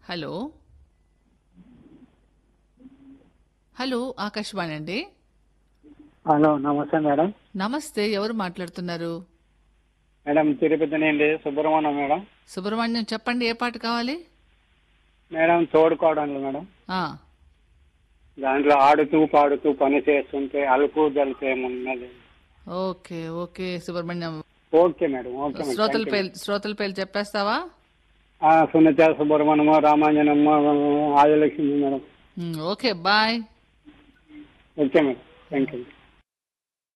hello hello Akashvani అండి hello నమస్తే madam నమస్తే ఎవరు మాట్లాడుతున్నారు మేడం తిరుపతి నుండి సుబ్రహ్మణ్యం మేడం సుబ్రహ్మణ్యం చెప్పండి ఏ పాట కావాలి మేడం తోడుకోవడంలో మేడం ఆ, దాంట్లో ఆడుతూ పాడుతూ పని చేస్తుంటే అలుపు జలుపు ఏమున్నది okay okay Subrahmanyam okay madam okay madam శ్రోతల థాంక్యూ పేరు శ్రోతల పేరు చెప్పేస్తావా ఆ, సునీత సుబ్రహ్మణ్యమ రామాంజనమ్మ ఆదిలక్ష్మి మేడం ఉమ్, okay bye okay madam thank you